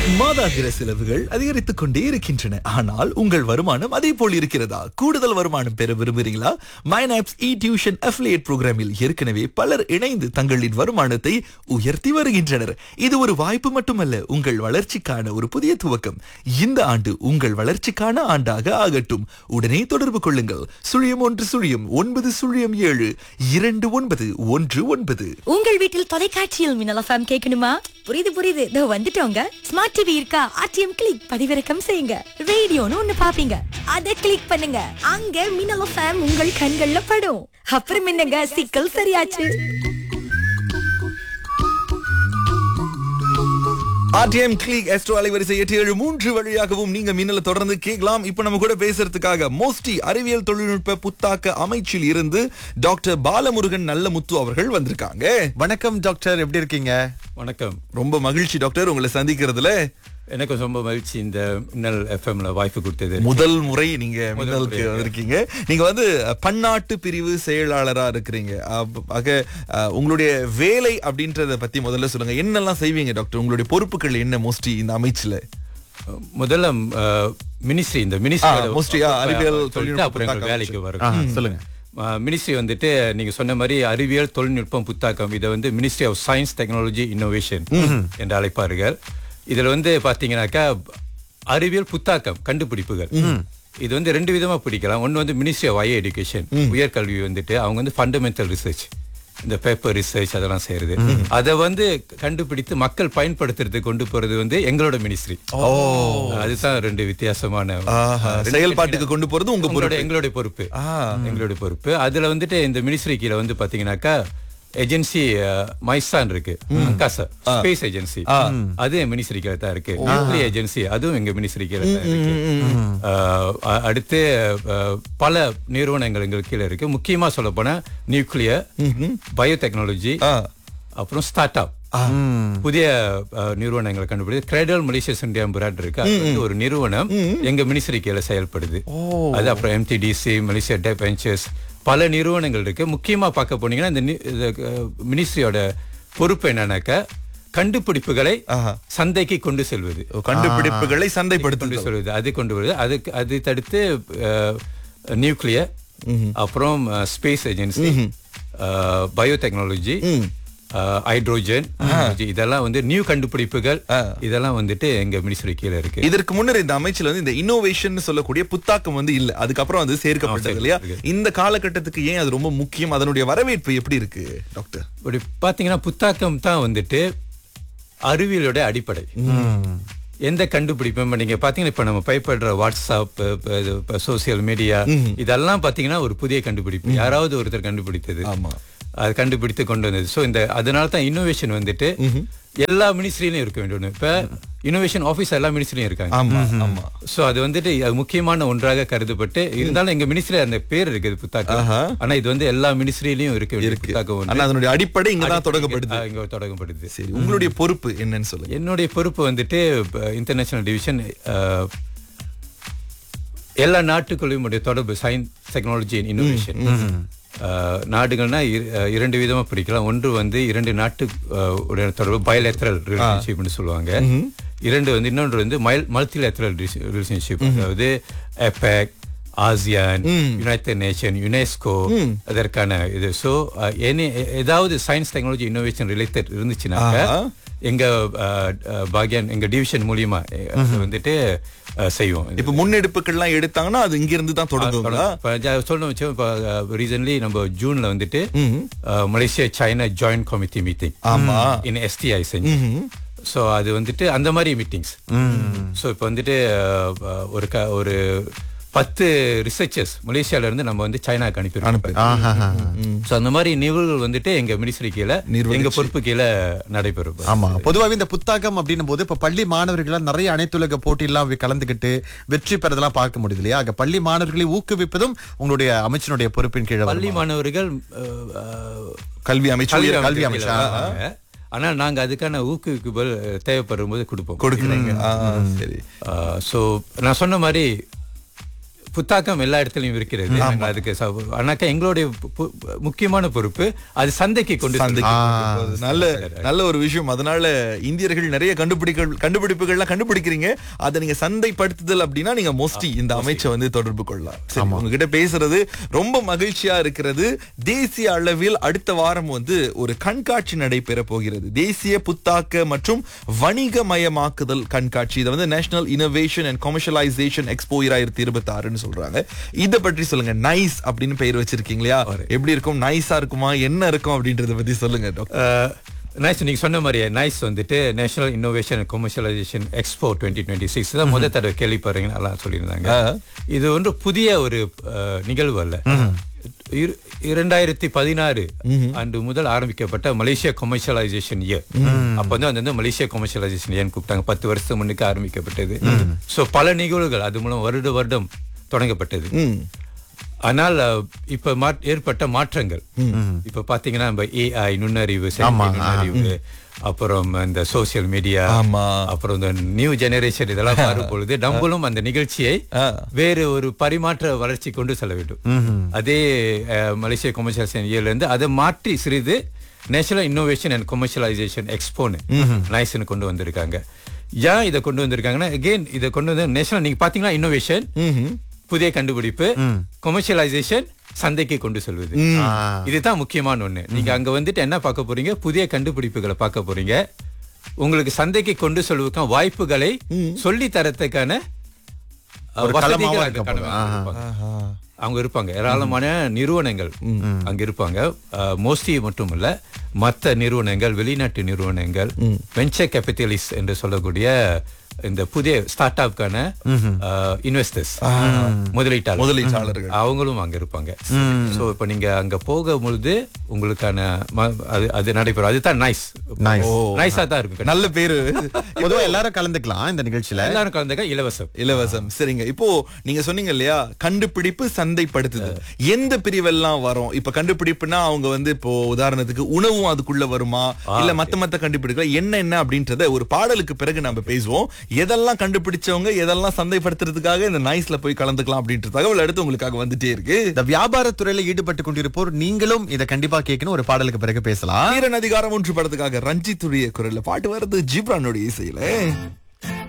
மாதாந்திர செலவுகள் அதிகரித்துக் கொண்டே இருக்கின்றன ஆனால் உங்கள் வருமானம் அதே போல் இருக்கிறதா கூடுதல் வருமானம் பெற விரும்புகிறீங்களா மைனாப்ஸ் இ டியூஷன் அஃபிலியேட் புரோகிராமில் ஏற்கனவே பலர் இணைந்து தங்களின் வருமானத்தை உயர்த்தி வருகின்றனர் இது ஒரு வாய்ப்பு மட்டுமல்ல உங்கள் வளர்ச்சிக்கான ஒரு புதிய துவக்கம் இந்த ஆண்டு உங்கள் வளர்ச்சிக்கான ஆண்டாக ஆகட்டும் உடனே தொடர்பு கொள்ளுங்கள் சுழியம் ஒன்று சுழியம் ஒன்பது சுழியம் ஏழு இரண்டு ஒன்பது ஒன்று ஒன்பது உங்கள் வீட்டில் தொலைக்காட்சியில் மின்னல் எஃப்எம் கேட்கணுமா புரியுது புரியுது இதோ வந்துட்டோங்க ஸ்மார்ட் டிவி இருக்கா ஆர்டிஎம் கிளிக் பதிவிறக்கம் செய்யுங்க ரேடியோன்னு ஒண்ணு பாப்பீங்க அதை கிளிக் பண்ணுங்க அங்க மின்னல் எஃப்எம் உங்கள் கண்கள்ல படும் அப்புறம் என்னங்க சிக்கல் சரியாச்சு ஆர்டிஎம் கிளிக் எஸ்ட்ரோ அலைவரிசை எட்டு ஏழு மூன்று வழியாகவும் நீங்க மின்னல தொடர்ந்து கேட்கலாம் இப்ப நம்ம கூட பேசுறதுக்காக மோஸ்டி அறிவியல் தொழில்நுட்ப புத்தாக்க அமைச்சில் இருந்து டாக்டர் பாலமுருகன் நல்லமுத்து அவர்கள் வந்திருக்காங்க வணக்கம் டாக்டர் எப்படி இருக்கீங்க வணக்கம் ரொம்ப மகிழ்ச்சி டாக்டர் உங்களை சந்திக்கிறதுல எனக்கு ரொம்ப மகிழ்ச்சி இந்த மின்னல் எஃப்எம்ல வாய்ப்பு கொடுத்தது முதல் முறை நீங்க முதல் மின்னலுக்கு முறை. வந்திருக்கீங்க நீங்க வந்து அஹ், பன்னாட்டு பிரிவு செயலாளரா இருக்கிறீங்க அப்ப- ஆக அஹ், உங்களுடைய வேலை அப்படின்றத பத்தி முதல்ல சொல்லுங்க என்னெல்லாம் செய்வீங்க டாக்டர் உங்களுடைய பொறுப்புகள் என்ன மோஸ்டி இந்த அமைச்சுல முதல்ல மினிஸ்ட்ரி இந்த மினிஸ்ட்ரி ஆ, mostly, ஆ, அறிவியல் தொழில்நுட்ப அப்புறம் எங்க புத்தாக்க வேலைக்கு ஆ, வரும் சொல்லுங்க மினிஸ்ட்ரி வந்துட்டு நீங்க சொன்ன மாதிரி அறிவியல் தொழில்நுட்பம் புத்தாக்கம் இதை வந்து ministry of science technology innovation என்று அழைப்பார்கள் இதுல வந்து பாத்தீங்கன்னாக்கா அறிவியல் புத்தாக்கம் கண்டுபிடிப்புகள் இது வந்து ரெண்டு விதமா பிடிக்கலாம் ஒன்னு வந்து மினிஸ்ட்ரி ஆஃப் ஹையர் எஜுகேஷன் உயர்கல்வி வந்துட்டு அவங்க வந்து ஃபண்டமெண்டல் ரிசர்ச் இந்த பேப்பர் ரிசர்ச் அதெல்லாம் செய்யறது அதை வந்து கண்டுபிடித்து மக்கள் பயன்படுத்துறதுக்கு கொண்டு போறது வந்து எங்களோட மினிஸ்ட்ரி அதுதான் ரெண்டு வித்தியாசமான ஆஹா, செயல்பாட்டுக்கு கொண்டு போறது உங்க உங்களோட பொறுப்பு எங்களுடைய பொறுப்பு ஆ. எங்களுடைய பொறுப்பு அதுல வந்துட்டு இந்த மினிஸ்ட்ரி கீழ வந்து பாத்தீங்கன்னாக்கா ஏஜென்சி மைசான் இருக்கு அங்காசா ஸ்பேஸ் ஏஜென்சி அது என் மினிஸ்ட்ரி கீழ தான் இருக்கு நியூக்ளியர் ஏஜென்சி அதுவும் எங்க மினிஸ்ட்ரி கீழ தான் இருக்கு அஹ், அ- அடுத்து அஹ், பல நிறுவனங்கள் எங்களுக்கு கீழ இருக்கு முக்கியமா சொல்ல போனா நியூக்ளியர் பயோடெக்னாலஜி ஆ. அப்புறம் ஸ்டார்ட் அப் புதிய அஹ், நிறுவனங்களை கண்டுபிடிச்சு கிரெடல் மலேசியஸ் இந்தியா பிராண்ட் இருக்கு அது வந்து ஒரு நிறுவனம் எங்க மினிஸ்ட்ரி கீழ செயல்படுது அது அப்புறம் எம்டிடிசி மலேசியா டெப் வெஞ்சர்ஸ் பல நிறுவனங்கள் இருக்கு முக்கியமா பார்க்க போனீங்கன்னா இந்த மினிஸ்ட்ரியோட பொறுப்பு என்னன்னாக்கா கண்டுபிடிப்புகளை ஆஹா. சந்தைக்கு கொண்டு செல்வது கண்டுபிடிப்புகளை கொண்டு சந்தைப்படுத்துதல் சொல்வது அது கொண்டு வருது அதுக்கு அது தடுத்து நியூக்ளியர் அப்புறம் ஸ்பேஸ் ஏஜென்சி பயோடெக்னாலஜி ஹைட்ரோஜன் இதெல்லாம் வந்து நியூ கண்டுபிடிப்புகள் இதெல்லாம் வந்துட்டு எங்க மினிஸ்ட்ரி கீழ இருக்கு இதற்கு முன்னர் இந்த அமைச்சில் வந்து இந்த இன்னோவேஷன் சொல்லக்கூடிய புத்தாக்கம் வந்து இல்ல அதுக்கப்புறம் அது சேர்க்கப்பட்டது இல்லையா இந்த காலகட்டத்துக்கு ஏன் அது ரொம்ப முக்கியம் அதனுடைய வரவேற்பு எப்படி இருக்கு டாக்டர் இப்படி பாத்தீங்கன்னா புத்தாக்கம் தான் வந்துட்டு அறிவியலோட அடிப்படை எந்த கண்டுபிடிப்பும் இப்ப நீங்க பாத்தீங்கன்னா இப்ப நம்ம பயப்படுற வாட்ஸ்அப் சோசியல் மீடியா இதெல்லாம் பாத்தீங்கன்னா ஒரு புதிய கண்டுபிடிப்பு யாராவது ஒருத்தர் கண்டுபிடித்தது ஆமா. அது கண்டுபிடித்து கொண்டு வந்தது சோ இந்த அதனால தான் இன்னோவேஷன் வந்துட்டு எல்லா மினிஸ்ட்ரியிலும் இருக்க வேண்டும் இப்ப இன்னோவேஷன் ஆபீஸ் எல்லா மினிஸ்ட்ரியும் இருக்காங்க ஆமா ஆமா சோ அது வந்துட்டு அது முக்கியமான ஒன்றாக கருதப்பட்டு இருந்தாலும் எங்க மினிஸ்ட்ரி அந்த பேர் இருக்குது புத்தாக்கம் ஆஹா. ஆனா இது வந்து எல்லா மினிஸ்ட்ரியிலயும் இருக்க வேண்டிய இருக்கு புத்தாக்கம் ஒன்று. ஆனா அதனுடைய அடிப்படை இங்கதான் தொடங்கப்படுது ஆ, இங்க தொடங்கப்படுது சரி உங்களுடைய பொறுப்பு என்னன்னு சொல்லுங்க என்னுடைய பொறுப்பு வந்துட்டு இன்டர்நேஷனல் டிவிஷன் எல்லா நாட்டுக்குள்ளேயும் உடைய தொடர்பு சயின்ஸ் டெக்னாலஜி அண்ட் இன்னோவேஷன் நாடுகள்னா இர- அஹ், இரண்டு விதமா பிரிக்கலாம் ஒன்று வந்து இரண்டு நாட்டு அஹ், உடைய தொடர்பு பயலேத்தரல் ரிலேஷன்ஷிப்னு சொல்லுவாங்க இரண்டு வந்து இன்னொன்று வந்து மல்டிலேத்தரல் ரிலேஷன்ஷிப் அதாவது APEC ASEAN united nation UNESCO அதற்கான இது ஸோ எனி ஏதாவது சயின்ஸ் டெக்னாலஜி இன்னோவேஷன் ரிலேட்டட் இருந்துச்சுனாக்க ஆஹா. எங்க அஹ், அஹ், பாக்யான் எங்க டிவிஷன் மூலியமா அஹ், அது வந்துட்டு அஹ், செய்வோம் இப்ப முன்னெடுப்புகள்லாம் எடுத்தாங்கன்னா அது இங்க இருந்து தான் தொடங்குங்களா இப்ப ஜா- சொல்லணும் வச்சோம் இப்போ ரீசன்ட்லி நம்ம ஜூன்ல வந்துட்டு அஹ், Malaysia China joint committee meeting ஆமா. இன் எஸ்டிஐ செஞ்சு ஸோ அது வந்துட்டு அந்த மாதிரி மீட்டிங்ஸ் ஸோ இப்போ வந்துட்டு அஹ், அஹ், ஒரு க ஒரு பத்து ரிசர்ச்சர்ஸ் மலேசியால இருந்து நம்ம வந்து சைனாக்கு அனுப்பியிருக்கோம் ஆஹாஹா. ஸோ அந்த மாதிரி நிகழ்வுகள் வந்துட்டு எங்க மினிஸ்ட்ரி கீழே எங்க பொறுப்பு கீழே நடைபெறும் ஆமா பொதுவாகவே இந்த புத்தாக்கம் அப்படின்னும் போது இப்ப பள்ளி மாணவர்கள் நிறைய அனைத்துலக போட்டியெல்லாம் கலந்துகிட்டு வெற்றி பெறதெல்லாம் பார்க்க முடியுது இல்லையா ஆக பள்ளி மாணவர்களை ஊக்குவிப்பதும் உங்களுடைய அமைச்சனுடைய பொறுப்பின் கீழே வருமா? பள்ளி மாணவர்கள் அஹ், அஹ், கல்வி அமைச்சு கல்வி உயர் கல்வி அமைச்சர் அமைச்சர். கீழே வருவாங்க. ஆனால் நாங்க அதுக்கான ஊக்குவிப்புகள் தேவைப்படும் போது கொடுப்போம் கொடுக்குறீங்க ஆ, சரி ஸோ நான் சொன்ன மாதிரி புத்தாக்கம் எல்லா இடத்துலயும் இருக்கிறது நாங்க அதுக்கு ச- ஆனாக்கா எங்களுடைய பு- பு- முக்கியமான பொறுப்பு அது சந்தைக்கு கொண்டு சந்தைக்கு செல்வது. கொண்டு போறது. நல்ல நல்ல ஒரு விஷயம் அதனால இந்தியர்கள் நிறைய கண்டுபிடிகள் கண்டுபிடிப்புகள்லாம் கண்டுபிடிக்கிறீங்க அதை நீங்க சந்தைப்படுத்துதல் அப்படின்னா நீங்க மோஸ்ட்லி இந்த அமைச்சை வந்து தொடர்பு கொள்ளலாம் சரி உங்ககிட்ட பேசுறது ரொம்ப மகிழ்ச்சியா இருக்கிறது தேசிய அளவில் அடுத்த வாரம் வந்து ஒரு கண்காட்சி நடைபெற போகிறது தேசிய புத்தாக்க மற்றும் வணிகமயமாக்குதல் கண்காட்சி இதை வந்து national innovation and commercialisation expo இராயிரத்தி இருபத்தி ஆறுன்னு சொல்றாங்க இத பற்றி சொல்லுங்க நைஸ் அப்படின்னு பெயர் வச்சிருக்கீங்க இல்லையா எப்படி இருக்கும் நைஸா இருக்குமா என்ன இருக்கும் அப்படின்றத பத்தி சொல்லுங்க டாக்டர் நைஸ் நீங்க சொன்ன மாதிரியே நைஸ் வந்துட்டு national innovation commercialisation expo twenty twenty six தான் முதல் தடவை கேள்விப்படுறீங்க நல்லா சொல்லியிருந்தாங்க இது ஒன்று புதிய ஒரு அஹ், நிகழ்வு அல்ல இரு- இரண்டாயிரத்தி பதினாறு ஆண்டு முதல் ஆரம்பிக்கப்பட்ட மலேசியா கமர்ஷியலைசேஷன் இயர் அப்ப வந்து அது வந்து மலேசியா கமர்ஷியலைசேஷன் இயர்னு கூப்பிட்டாங்க பத்து வருஷத்துக்கு முன்னுக்கு ஆரம்பிக்கப்பட்டது சோ பல நிகழ்வுகள் அது மூலம் வருட வருடம் தொடங்கப்பட்டது ம் ஆனால் அஹ், இப்ப மாற்- ஏற்பட்ட மாற்றங்கள் இப்ப பாத்தீங்கன்னா நம்ம ஏஐ நுண்ணறிவு செயற்கை நுண்ணறிவு அப்புறம் இந்த சோசியல் மீடியா ஆமா. அப்புறம் இந்த நியூ ஜெனரேஷன் இதெல்லாம் வரும் பொழுது நம்மளும் அந்த நிகழ்ச்சியை வேறு ஒரு பரிமாற்ற வளர்ச்சி கொண்டு செல்ல வேண்டும் அதே அஹ், மலேசிய கமர்ஷியலைசேஷன் இயர்ல இருந்து அதை மாற்றி சிறிது நேஷனல் இன்னோவேஷன் அண்ட் கமர்ஷியலைசேஷன் எக்ஸ்போன்னு நைஸ்னு கொண்டு வந்திருக்காங்க ஏன் இதை கொண்டு வந்திருக்காங்கன்னா அகைன் இதை கொண்டு வந்து நேஷனல் நீங்க பாத்தீங்கன்னா இன்னோவேஷன் புதிய கண்டுபிடிப்பு கமர்ஷியலைசேஷன் சந்தைக்கு கொண்டு செல்வது இதுதான் முக்கியமான ஒண்ணு நீங்க அங்க வந்துட்டு என்ன பார்க்க போறீங்க புதிய கண்டுபிடிப்புகளை பார்க்க போறீங்க உங்களுக்கு சந்தைக்கு கொண்டு செல்வதற்கான வாய்ப்புகளை சொல்லி தரத்துக்கான அஹ், ஒரு வசதிகள் களமாவும் அங்க இருக்க போகுது. இருப்பாங்க. அவங்க இருப்பாங்க ஏராளமான நிறுவனங்கள் அங்க இருப்பாங்க மோஸ்டி மட்டும் இல்ல மத்த நிறுவனங்கள் வெளிநாட்டு நிறுவனங்கள் வெஞ்சர் கேபிட்டலிஸ்ட் என்று சொல்லக்கூடிய இந்த புதிய ஸ்டார்ட் அப்கான இன்வெஸ்டர்ஸ் முதலீட்டாளர் முதலீட்டாளர்கள். அவங்களும் அங்க இருப்பாங்க சோ இப்ப நீங்க அங்க போக பொழுது உங்களுக்கான ம- அது அது நடைபெறும் அதுதான் நைஸ் Nice. நைஸா தான் இருக்கும் நல்ல பேரு பொதுவா எல்லாரும் கலந்துக்கலாம் இந்த நிகழ்ச்சியில எல்லாரும் கலந்துக்க இலவசம் இலவசம் சரிங்க இப்போ நீங்க சொன்னீங்க இல்லையா கண்டுபிடிப்பு சந்தைப்படுத்துதல் எந்த பிரிவெல்லாம் வரும் இப்ப கண்டுபிடிப்புனா அவங்க வந்து இப்போ உதாரணத்துக்கு உணவும் அதுக்குள்ள வருமா இல்ல மத்த மத்த கண்டுபிடிப்புகள் என்ன என்ன அப்படின்றத ஒரு பாடலுக்கு பிறகு நம்ம பேசுவோம் எதெல்லாம் கண்டுபிடிச்சவங்க எதெல்லாம் சந்தைப்படுத்துறதுக்காக இந்த நைஸ்ல போய் கலந்துக்கலாம் அப்படின்ற தகவல் அடுத்து உங்களுக்காக வந்துட்டே இருக்கு இந்த வியாபாரத்துறையில ஈடுபட்டு கொண்டிருப்போர் நீங்களும் இதை கண்டிப்பா கேட்கணும் ஒரு பாடலுக்கு பிறகு பேசலாம் வீரன் அதிகாரம் ஒன்று படத்துக்காக ரஞ்சித்துடைய குரல்ல பாட்டு வருது ஜிப்ரானுடைய இசையில